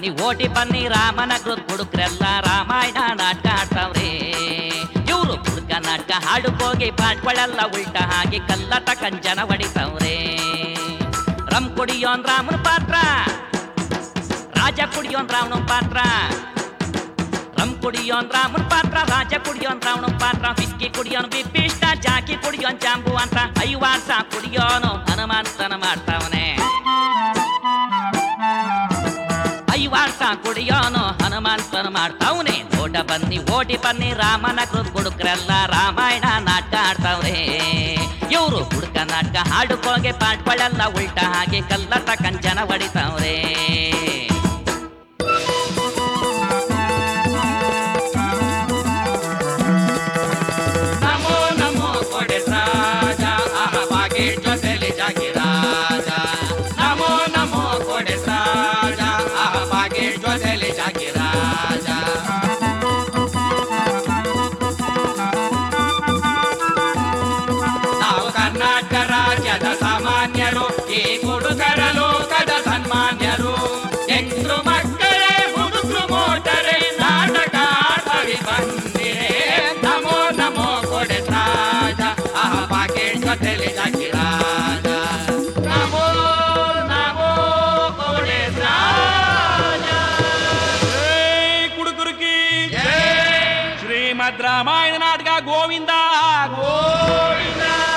ಬನ್ನಿ ಓಟಿ ಬನ್ನಿ ರಾಮನ ಹುಡುಕ್ರೆಲ್ಲ ರಾಮಾಯಣ ನಾಟಕ ಆಡ್ತಾವ್ರೆ ಇವ್ರು ಹುಡುಕ ನಾಟಕ ಹಾಡುಕೋಗಿ ಪಾಟ್ಗಳೆಲ್ಲ ಉಲ್ಟ ಹಾಕಿ ಕಲ್ಲಟ ಕಂಜನ ಹೊಡಿತಾವ್ರೆ ರಮ್ ಕುಡಿಯೋನ್ ರಾಮನ ಪಾತ್ರ ರಾಜ ಕುಡಿಯೋನ್ ರಾವಣ ಪಾತ್ರ ರಮ್ ಕುಡಿಯೋನ್ ರಾಮನ್ ಪಾತ್ರ ರಾಜ ಕುಡಿಯೋನ್ ರಾವಣ ಪಾತ್ರ ಬಿಸ್ಕಿ ಕುಡಿಯೋನ್ ಬಿಪ್ಪಿಷ್ಟ ಜಾಕಿ ಕುಡಿಯೋನ್ ಜಾಂಬು ಅಂತ ಐವಾರ್ಸ ಕುಡಿಯೋನು ಹನುಮಂತನ ಮಾಡ್ತಾವನೆ ಐವಾರ್ಸ ಕುಡಿಯೋನು ಹನುಮಂತನ ಮಾಡ್ತಾವನೆ ಓಟ ಬನ್ನಿ ಓಟಿ ಬನ್ನಿ ರಾಮನ ಹುಡುಕ್ರೆಲ್ಲ ರಾಮಾಯಣ ನಾಟಕ ಆಡ್ತಾವ್ರೆ ಇವ್ರು ಹುಡುಕ ನಾಟಕ ಹಾಡುಕೋಗೆ ಪಾಟ್ಗಳೆಲ್ಲ ಉಲ್ಟ ಹಾಗೆ ಕಲ್ಲಟ ಕಂಚನ ಹೊಡಿತಾವ್ರೆ ನಮೋ ನಮೋ ಕೊಡೆ ರಾಜ ಆಹ ಬಾಗೇಟ್ ಜೊತೆಲಿ ಜಾಗಿ ರಾಜ ನಮೋ ನಮೋ ಕೊಡೆ ರಾಜ ಆಹ ಬಾಗೇಟ್ ಜೊತೆಲಿ ಜಾಗಿ ರಾಜ ನಾವು ಕರ್ನಾಟಕ ರಾಜ್ಯದ ಸಾಮಾನ್ಯರು ಈ ಹುಡುಗರ ಲೋಕದ ಸನ್ಮಾನ್ಯರು ಹೆಂಗ್ರು ಮಕ್ಕಳೇ ಹುಡುಗರು ಮೋಟರೆ ನಾಟಕ ಆಡಿ ಬಂದಿರೆ ನಮೋ ನಮೋ ಕೊಡೆ ರಾಜ ಆಹ ಪಾಕೆಟ್ ಜೊತೆಲಿ ಜಾಕಿ ರಾಜ ನಮೋ ನಮೋ ಕೊಡೆ ರಾಜ ಕುಡುಕುರುಕಿ ಜೈ ಶ್ರೀಮದ್ ರಾಮಾಯಣ ನಾಟಕ ಗೋವಿಂದ ಗೋವಿಂದ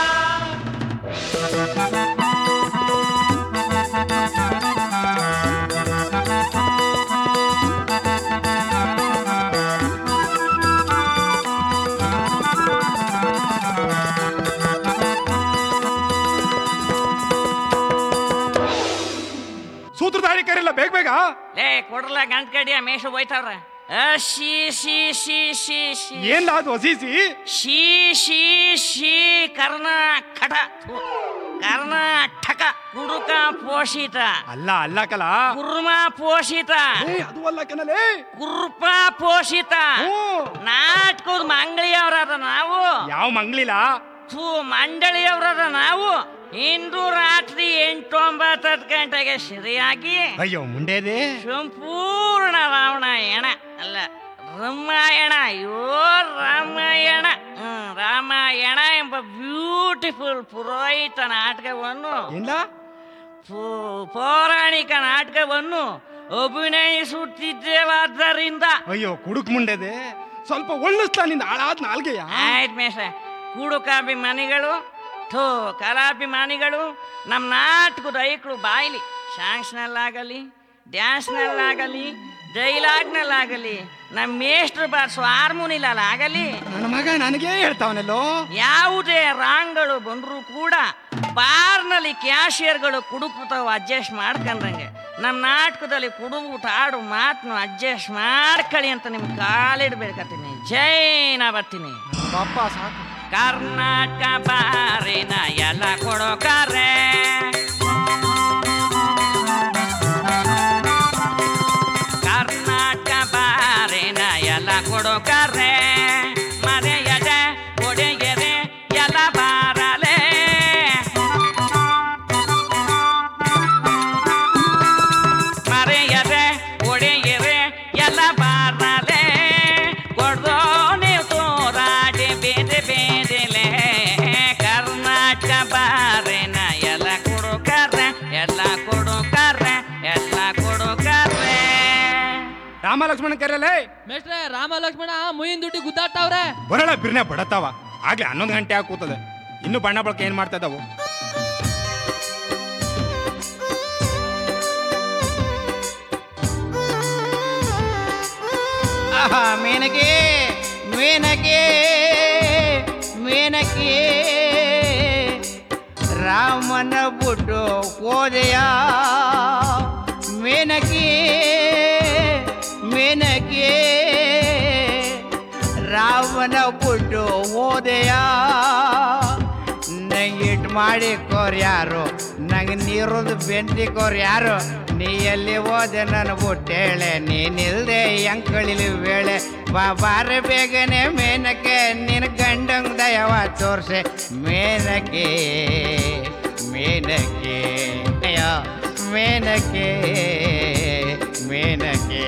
ಸೂತ್ರಧಾರಿ ಕರೆಲ್ಲ ಬೇಗ ಬೇಗ ಲೇ ಕೊಡ್ರಲ್ಲ ಗಂಟ್ ಕಡಿಯ ಮೇಷ ಹೋಯ್ತಾವ್ರ ಆ, ಶಿ ಶಿ ಶಿ ಶಿ ಶಿ ಏನ್ ಅದು ಹಸೀಸಿ ಶಿ ಶಿ ಶಿ ಕರ್ಣ ಕಟ ಥು, ಕರ್ನಾಟಕ ಕುಡುಕ ಪೋಷಿತ ಅಲ್ಲ ಅಲ್ಲ ಕಲ ಕುರ್ಮ ಪೋಷಿತ ಏ, ಅದು ಅಲ್ಲ ಕನಲೇ ಕುರ್ಪ ಪೋಷಿತ ಹ್ಞೂ ನಾಟಕದ ಮಂಗಳಿಯವ್ರದ ನಾವು ಯಾವ ಮಂಗ್ಲಿಲ್ಲ ಥೂ ಮಂಡಳಿಯವ್ರದ ನಾವು ಇಂದು ರಾತ್ರಿ ಎಂಟೊಂಬತ್ತು ಗಂಟೆಗೆ ಸರಿಯಾಗಿ ಅಯ್ಯೋ ಮುಂಡೇದೆ ಸಂಪೂರ್ಣ ರಾವಣಾಯಣ ಅಲ್ಲ ರಾಮಾಯಣ ಅಯ್ಯೋ ರಾಮಾಯಣ ಹ್ಮ್, ರಾಮಾಯಣ ಎಂಬ ಬ್ಯೂಟಿಫುಲ್ ಪುರೋಹಿತ ನಾಟಕವನ್ನು ಏನ್ಲ ಪು- ಪೌರಾಣಿಕ ನಾಟಕವನ್ನು ಅಭಿನಯಿಸುತ್ತಿದ್ದೇವಾದ್ದರಿಂದ ಅಯ್ಯೋ ಕುಡುಕ್ ಮುಂಡೆದೆ ಸ್ವಲ್ಪ ಒಳ್ಳಿಸ್ತಾ ನಿಂದ ಹಾಳಾದ್ ನಾಲ್ಗೆಯ ಆಯ್ತು ಮೇಷ ಕೂಡುಕಾಭಿಮಾನಿಗಳು ಥೋ ಕಲಾಭಿಮಾನಿಗಳು ನಮ್ಮ ನಾಟಕದ ಐಕ್ಳು ಬಾಯ್ಲಿ ಸಾಂಗ್ಸ್ನಲ್ಲಾಗಲಿ ಡ್ಯಾನ್ಸ್ನಲ್ಲಾಗಲಿ ಡೈಲಾಗ್ನಲ್ಲಾಗಲಿ ನಮ್ಮ ಮೇಷ್ಟ್ರು ಬಾರ್ಸು ಹಾರ್ಮೋನಿಲಲ್ಲಾಗಲಿ ನನ್ನ ಮಗ ನನಗೇ ಹೇಳ್ತಾವನೆಲ್ಲೋ ಯಾವುದೇ ರಾಂಗ್ಗಳು ಬಂದರೂ ಕೂಡ ಬಾರ್ನಲ್ಲಿ ಕ್ಯಾಶಿಯರ್ಗಳು ಕುಡುಕ್ತಾವ ಅಡ್ಜಸ್ಟ್ ಮಾಡ್ಕೊಂಡಂಗೆ ನಮ್ಮ ನಾಟಕದಲ್ಲಿ ಕುಡುಗುಟ ಆಡು ಮಾತನ್ನು ಅಡ್ಜಸ್ಟ್ ಮಾಡ್ಕೊಳ್ಳಿ ಅಂತ ನಿಮ್ಗೆ ಕಾಲಿಡ್ಬೇಕತ್ತೀನಿ ಜೈ ನಾ ಬರ್ತೀನಿ ಪಾಪ ಸಾಕು ಕರ್ನಾಟಕ ಬಾರಿನ ಎಲ್ಲ ಕೊಡೋಕಾರೆ ಕರ್ನಾಟಕ ಬಾರಿನ ಎಲ್ಲ ಕೊಡೋಕಾರೆ ಮರೆಯದೆ ಕೊಡೆಗೆರೆ ಎಲ್ಲ ಬಾರಲೆ ಮರೆಯದೆ ಒಡೆಯರೆ ಎಲ್ಲ ಬಾರಲೆ ಕೊಡ್ದೋ ನೀವು ತೋರಾಡಿ ಬೇದೆ ಬೇದೆಲೆ ಕರ್ನಾಟಕ ಬಾರೆನ ಎಲ್ಲ ಕೊಡುಕರ್ರೆ ಎಲ್ಲ ಕೊಡುಕರ್ರೆ ಎಲ್ಲ ಕೊಡುಕರ್ರೆ ರಾಮ ಲಕ್ಷ್ಮಣ ಕರೆಯಲೇ ಮೇಷ್ಟ್ರೆ ರಾಮ ಲಕ್ಷ್ಮಣ ಮುಯಿನ್ ದುಡ್ಡಿ ಗುದ್ದಾಡ್ತಾವ್ರೆ ಬರಳ ಬಿರ್ನೆ ಬಡತಾವ ಆಗ್ಲೇ ಹನ್ನೊಂದು ಗಂಟೆ ಆಗಿ ಕೂತದೆ ಇನ್ನು ಬಣ್ಣ ಬಳಕೆ ಏನ್ ಮಾಡ್ತಾ ಇದಾವು ಆಹಾ ಮೇನಕೆ ಮೇನಕೆ ಮೇನಕೆ ರಾಮನ ಬಿಟ್ಟು ಹೋದೆಯ ಮೇನಕೆ ಮೇನಕೆ ರಾಮನ ಬಿಟ್ಟು ಹೋದೆಯ ನಂಗೆ ಇಟ್ ಮಾಡಿಕೋರ್ ಯಾರು ನಂಗೆ ನೀರೊಂದು ಬೆಂದಿಕೋರ್ ಯಾರು ನೀ ಎಲ್ಲಿ ಹೋದೆ ನನ್ನ ಬುಟ್ಟೇಳೆ ನೀನಿಲ್ದೆ ಹೆಂಗ್ ಕಳಿಲಿ ವೇಳೆ ಬಾ ಬಾರ ಬೇಗನೆ ಮೇನಕ್ಕೆ ನಿನ್ನ ಗಂಡಂಗ್ ದಯವ ತೋರ್ಸೆ ಮೇನಕ್ಕೆ ಮೇನಕ್ಕೆ ಅಯ್ಯೋ ಮೇನಕ್ಕೆ ಮೇನಕೆ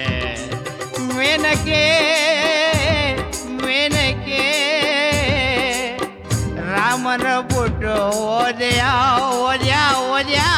ಮೇನಕೆ ಮೇನಕೆ ರಾಮನ ಬಿಟ್ಟು ಓದ್ಯಾ ಓದ್ಯಾ ಓದ್ಯಾ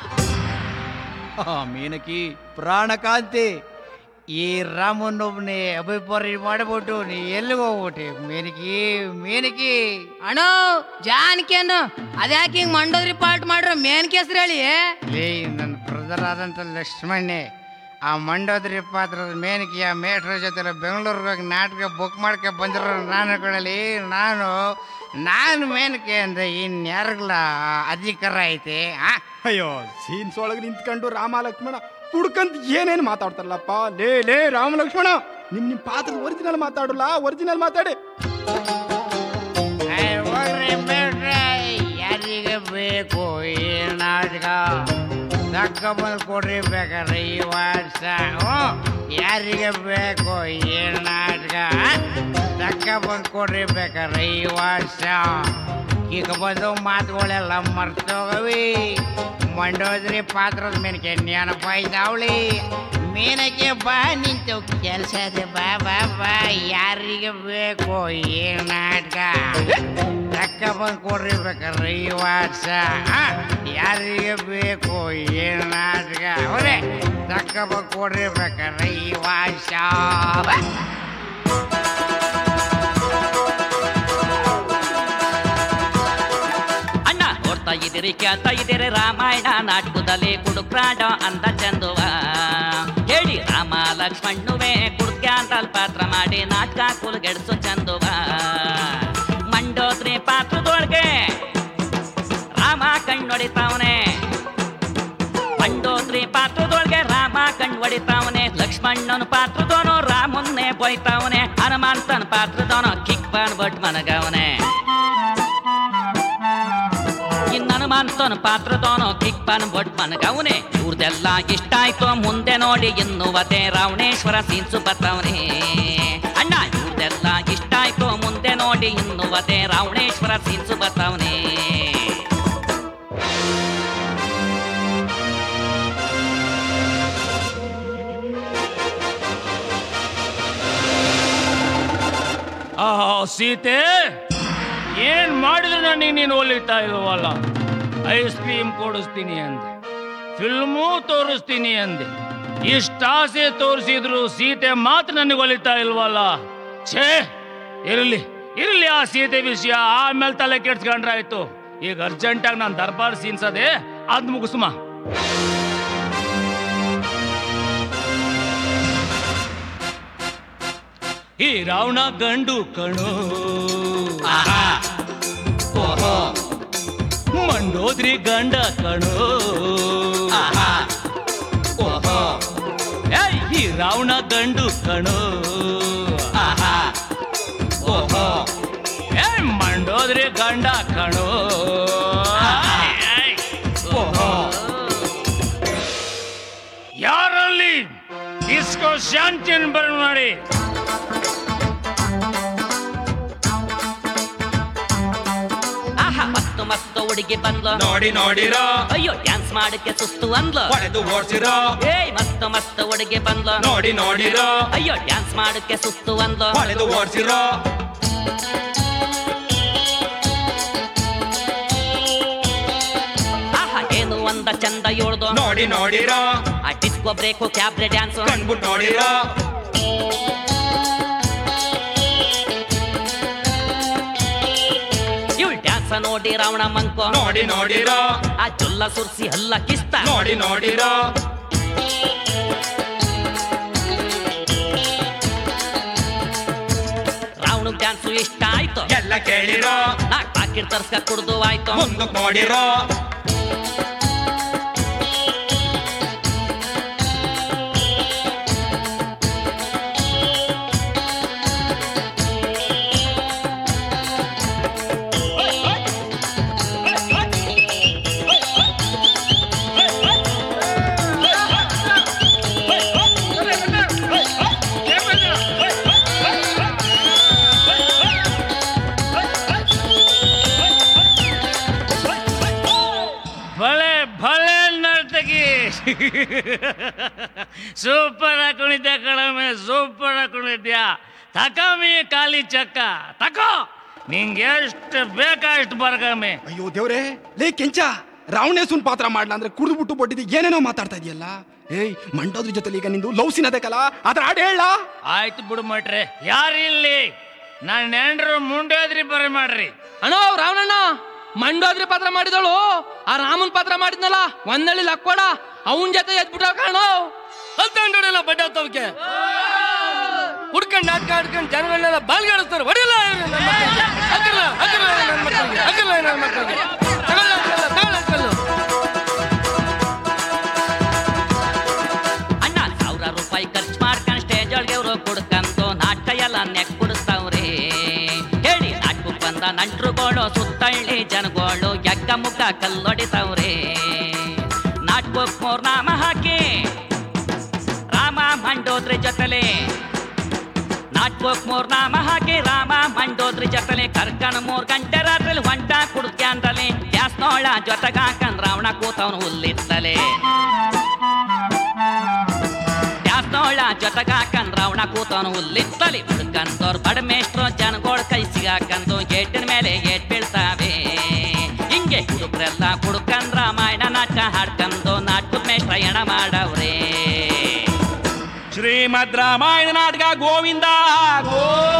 ಆ ಮೇನಕಿ ಪ್ರಾಣಕಾಂತಿ ಈ ರಾಮನೊಬ್ಬನೇ ಅಭಿಪ್ರಾಯ ಮಾಡಿಬಿಟ್ಟು ನೀ ಎಲ್ಲಿಗೆ ಹೋಗ್ಬಿಟ್ಟೆ ಮೇನಕಿ ಮೇನಕಿ ಅಣ್ಣ ಜಾನಕಿ ಅಣ್ಣ ಅದ್ಯಾಕೆ ಹಿಂಗ್ ಮಂಡೋದ್ರಿ ಪಾರ್ಟ್ ಮಾಡ್ರ ಮೇನ್ ಹೆಸ್ರು ಹೇಳಿ ಲೇ ನನ್ನ ಬ್ರದರ್ ಆದಂಥ ಲಕ್ಷ್ಮಣ್ಣೆ ಆ ಮಂಡೋದ್ರಿ ಪಾತ್ರದ ಮೇನಕಿಯ ಮೇಟ್ರ ಜೊತೆ ಬೆಂಗಳೂರಿಗೆ ಹೋಗಿ ನಾಟಕ ಬುಕ್ ಮಾಡ್ಕೊ ಬಂದಿರೋ ನಾನು ಕಳಲಿ ನಾನು ನಾನು ಮೇನಕೆ ಅಂದ್ರೆ ಇನ್ಯಾರಿಗಲ ಅಧಿಕಾರ ಐತೆ ಆ ಅಯ್ಯೋ ಸೀನ್ಸ್ ಒಳಗೆ ನಿಂತ್ಕೊಂಡು ರಾಮ ಲಕ್ಷ್ಮಣ ಕುಡ್ಕಂತ ಏನೇನು ಮಾತಾಡ್ತಾರಲ್ಲಪ್ಪ ಲೇ ಲೇ ರಾಮ ಲಕ್ಷ್ಮಣ ನಿಮ್ ನಿಮ್ ಪಾತ್ರದ ಒರಿಜಿನಲ್ ಮಾತಾಡಲ್ಲ ಒರಿಜಿನಲ್ ಮಾತಾಡಿ ಏ, ಹೋಗ್ರಿ ಮೇಟ್ರೆ ಯಾರಿಗೆ ಬೇಕು ಈ ನಾಟಕ ತಕ್ಕ ಬಂದು ಕೊಡ್ರಿ ಬೇಕಾದ್ರೆ ಈ ವರ್ಷ ಹ್ಞೂ ಯಾರಿಗೆ ಬೇಕು ಈ ನಾಟಕ ತಕ್ಕ ಬಂದು ಕೊಡ್ರಿ ಬೇಕಾದ್ರೆ ಈ ವರ್ಷ ಈಗ ಬಂದು ಮಾತುಗಳೆಲ್ಲ ಮರ್ತೋಗವಿ ಮಂಡೋದ್ರಿ ಪಾತ್ರದ ಮೇನಕ್ಕೆ ನೆನಪ ಇದ್ದಾವಳಿ ಮೇನಕ್ಕೆ ಬಾ ನಿಂತು ಕೆಲಸ ಇದೆ ಬಾ ಬಾ ಬಾ ಯಾರಿಗೆ ಬೇಕು ಈ ನಾಟಕ ತಕ್ಕ ಬಂದು ಕೊಡ್ರಿ ಬೇಕಾದ್ರೆ ಈ ವರ್ಷ ಆ? ಯಾರಿಗೆ ಬೇಕು ಈ ನಾಟಕ ಅವರೇ ತಕ್ಕ ಬಂದು ಕೊಡ್ರಿ ಬೇಕಾದ್ರೆ ಈ ವರ್ಷ ಅಣ್ಣ ನೋಡ್ತಾ ಇದ್ದೀರಿ ಕೇಳ್ತಾ ಇದ್ದೀರಿ ರಾಮಾಯಣ ನಾಟಕದಲ್ಲಿ ಕುಡುಕ್ರಾಡ ಅಂದ ಚಂದುವ ಹೇಳಿ ರಾಮ ಲಕ್ಷ್ಮಣ್ಣುವೆ ಕುಡ್ಕ್ಯಾಂತಲ್ ಪಾತ್ರ ಮಾಡಿ ನಾಟಕ ಕುಲ್ಗೆಡ್ಸು ಚಂದುವ ಮಂಡೋದ್ರಿ ಪಾತ್ರದೊಳಗೆ ರಾಮ ಕಣ್ಣೊಡಿತಾವನೆ ಮಂಡೋದ್ರಿ ಪಾತ್ರದೊಳಗೆ ರಾಮ ಕಣ್ ಹೊಡಿತಾವನೆ ಲಕ್ಷ್ಮಣ್ಣನ ಪಾತ್ರದವನು ರಾಮನ್ನೇ ಬೊಯ್ತಾವನೆ ಹನುಮಂತನ ಪಾತ್ರದವನು ಕಿಕ್ ಬಟ್ ಮನಗವನೆ ಇನ್ನು ಹನುಮಂತನ ಪಾತ್ರದವನು ಕಿಕ್ಪನ್ ಬೊಟ್ ಮನಗವನೆ ಇವ್ರದೆಲ್ಲ ಇಷ್ಟ ಆಯ್ತು ಮುಂದೆ ನೋಡಿ ಎನ್ನುವತೆ ರಾವಣೇಶ್ವರ ಸೀನ್ಸು ಬತ್ತವನೆ ಅಣ್ಣ ಇವ್ರದೆಲ್ಲ ಇಷ್ಟ ಆಯ್ತು ಮುಂದೆ ನೋಡಿ ಎನ್ನುವತೆ ರಾವಣೇಶ್ವರ ಸೀನ್ಸು ಬತ್ತವನೆ ಆಹಾ ಸೀತೆ ಏನ್ ಮಾಡಿದ್ರು ನನಗೆ ನೀನು ಒಲಿತಾ ಇಲ್ವಲ್ಲ ಐಸ್ ಕ್ರೀಮ್ ಕೊಡಿಸ್ತೀನಿ ಅಂದೆ ಫಿಲ್ಮು ತೋರಿಸ್ತೀನಿ ಅಂದೆ ಇಷ್ಟ ಆಸೆ ತೋರಿಸಿದ್ರು ಸೀತೆ ಮಾತ್ರ ನನಗೆ ಒಲಿತಾ ಇಲ್ವಲ್ಲ ಛೇ ಇರಲಿ ಇರಲಿ ಆ ಸೀತೆ ವಿಷಯ ಆಮೇಲೆ ತಲೆ ಕೆಡ್ಸ್ಕೊಂಡ್ರಾಯ್ತು ಈಗ ಅರ್ಜೆಂಟಾಗಿ ನಾನು ದರ್ಬಾರ್ ಸೀನ್ಸದೆ ಅದ್ ಮುಗಿಸ್ಮ ಈ ರಾವಣ ಗಂಡು ಕಣೋ ಮಂಡೋದ್ರಿ ಗಂಡ ಕಣೋ ಏಯ್, ಈ ರಾವಣ ಗಂಡು ಕಣೋ ಏ ಮಂಡೋದ್ರಿ ಗಂಡ ಕಣೋ ಏಯ್, ಯಾರಲ್ಲಿ ಇಸ್ಕೋ ಶಾಂತಿಯನ್ನು ಬರ ಮಾಡಿ ಆಹಾ ಮಸ್ತು ಮಸ್ತು ಹುಡುಗಿ ಬಂದ್ಲು ನೋಡಿ ನೋಡಿರೋ ಅಯ್ಯೋ ಡ್ಯಾನ್ಸ್ ಮಾಡಕ್ಕೆ ಸುಸ್ತು ಅಂದ್ಲು ಹೊಡೆದು ಓಡ್ಸಿರೋ ಏಯ್ ಮಸ್ತು ಮಸ್ತು ಹುಡುಗಿ ಬಂದ್ಲು ನೋಡಿ ನೋಡಿರೋ ಅಯ್ಯೋ ಡ್ಯಾನ್ಸ್ ಮಾಡಕ್ಕೆ ಸುಸ್ತು ಅಂದ್ಲು ಹೊಡೆದು ಓಡ್ಸಿರೋ ಆಹಾ ಏನು ಒಂದ ಚಂದ ಏಳ್ದು ನೋಡಿ ನೋಡಿರೋ ಆ ಡಿಸ್ಕೋ ಬ್ರೇಕು ಕ್ಯಾಬ್ರೆ ಡ್ಯಾನ್ಸ್ ಕಣ್ಬಿಟ್ ನೋಡಿರೋ ಇವಳು ಡ್ಯಾನ್ಸ್ ನೋಡಿ ರಾವಣ ಮಂಕು ನೋಡಿ ನೋಡಿರೋ ಆ ಚೊಲ್ಲ ಸುರ್ಸಿ ಹಲ್ಲ ಕಿಸ್ತ ನೋಡಿ ನೋಡಿರೋ ರಾವಣ ಡ್ಯಾನ್ಸು ಇಷ್ಟ ಆಯ್ತು ಎಲ್ಲ ಕೇಳಿರೋ ನಾಕ್ ಪಾಕಿಟ್ ತರ್ಸ್ಕ ಕುಡ್ದು ಆಯ್ತು ಮುಂದಕ್ ನೋಡಿರೋ ಸೂಪರ್ ಕುಣಿದ್ಯ ಕಳಮೆ ಸೂಪರ್ ಕುಣಿದ್ಯ ತಕಮಿ ಖಾಲಿ ಚಕ್ಕ ತಕೋ ನಿಂಗೆ ಎಷ್ಟು ಬೇಕಾ ಅಷ್ಟು ಬರ್ಗಮೆ ಅಯ್ಯೋ ದೇವ್ರೇ ಲೇ ಕೆಂಚ ರಾವಣೇಶನ್ ಪಾತ್ರ ಮಾಡ್ಲಾ ಅಂದ್ರೆ ಕುಡಿದು ಬಿಟ್ಟು ಬಟ್ಟಿದ್ದು ಏನೇನೋ ಮಾತಾಡ್ತಾ ಇದೆಯಲ್ಲ ಏಯ್ ಮಂಡೋದ್ರ ಜೊತೆಲಿ ಈಗ ನಿಂದು ಲವ್ ಸೀನ್ ಅದಕ್ಕಲ್ಲ ಅದ್ರ ಹಾಡು ಹೇಳ ಆಯ್ತು ಬಿಡು ಮಟ್ರೆ ಯಾರಿಲ್ಲಿ ನನ್ನ ಹೆಂಡ್ರು ಮುಂಡೋದ್ರಿ ಬರ ಮಾಡ್ರಿ ಅಣ್ಣ ರಾವಣಣ್ಣ ಮಂಡೋದ್ರಿ ಪಾತ್ರ ಮಾಡಿದಳು ಆ ರಾಮನ್ ಪಾತ್ರ ಮಾಡಿದ್ನಲ್ಲ ಒಂದಳ್ಳಿ ಲಕ್ಕೋಡ ಅವನ್ ಜೊತೆ ಎದ್ಬಿಟ್ಟ ಕಾಣೋ ಹತ್ತಂಡ್ರೆಲ್ಲ ಬಡ್ಡೆ ಹತ್ತವಕ್ಕೆ ಹುಡ್ಕೊಂಡು ನಾಟಕ ಆಡ್ಕೊಂಡು ಜನಗಳನ್ನೆಲ್ಲ ಬಾಲ್ಗಾಡಿಸ್ತಾರೆ ಹೊಡಿಲ್ಲ ನನ್ನ ಮಕ್ಕಳಿಗೆ. ಹಾಕಿಲ್ಲ, ಹಾಕಿಲ್ಲ ನನ್ನ ಮಕ್ಕಳಿಗೆ, ಹಾಕಿಲ್ಲ ನನ್ನ ಮಕ್ಕಳಿಗೆ. ತಗೊಳ್ಳ ಅಂಕಲ್, ತಗೊಳ್ಳ ಅಂಕಲ್. ಅಣ್ಣ ಸಾವಿರ ರೂಪಾಯಿ ಖರ್ಚು ಮಾಡ್ಕೊಂಡು ಸ್ಟೇಜ್ ಒಳಗೆ ಇವರು ಕುಡ್ಕಂದು ನಾಟಕ ಎಲ್ಲ ನೆಕ್ ಕುಡಿಸ್ತಾವ್ರಿ ಹೇಳಿ ನಾಟಕಕ್ಕೆ ಬಂದ ನಂಟ್ರುಗಳು ಸುತ್ತಳ್ಳಿ ಜನಗಳು ಎಕ್ಕ ಮುಖ ಕಲ್ಲೊಡಿತಾವ್ರಿ ನಾಟಕಕ್ಕೆ ಮೂರ್ ನಾಮ ಹಾಕಿ ರಾಮ ಮಂಡೋದ್ರಿ ಜೊತೆಲೆ ನಾಟಕಕ್ಕೆ ಮೂರ್ ನಾಮ ಹಾಕಿ ರಾಮ ಮಂಡೋದ್ರಿ ಜೊತೆಲೆ ಕರ್ಕಣ ಮೂರ್ ಗಂಟೆ ರಾತ್ರಿ ಹೊಂಟ ಕುಡ್ಕ್ಯಾಂದಲೆ ದ್ಯಾಸ್ನೋಳ ಜೊತೆಗ ಹಾಕಂದ್ ರಾವಣ ಕೂತವನು ಹುಲ್ಲಿತ್ತಲೆ ದ್ಯಾಸ್ನೋಳ ಜೊತೆಗ ಹಾಕಂದ್ ರಾವಣ ಕೂತವನು ಹುಲ್ಲಿತ್ತಲಿ ಹುಡ್ಕಂತೋರ್ ಬಡಮೇಷ್ಟ್ರು ಜನಗೋಳ್ ಕೈ ಸಿಗಾಕಂದು ಗೇಟಿನ ಮೇಲೆ ಗೇಟ್ ಬೀಳ್ತಾವೆ ಹಿಂಗೆ ಹುಡುಗರೆಲ್ಲ ಹುಡ್ಕಂದ್ ರಾಮಾಯಣ ನಾಟಕ ಹಾಡ್ಕಂದು ನಾಟಕದ ಮೇಷ್ಟ್ರ ಎಣ ಮಾಡವ್ರೆ ಶ್ರೀಮದ್ ರಾಮಾಯಣ ನಾಟಕ ಗೋವಿಂದ ಗೋವಿಂದ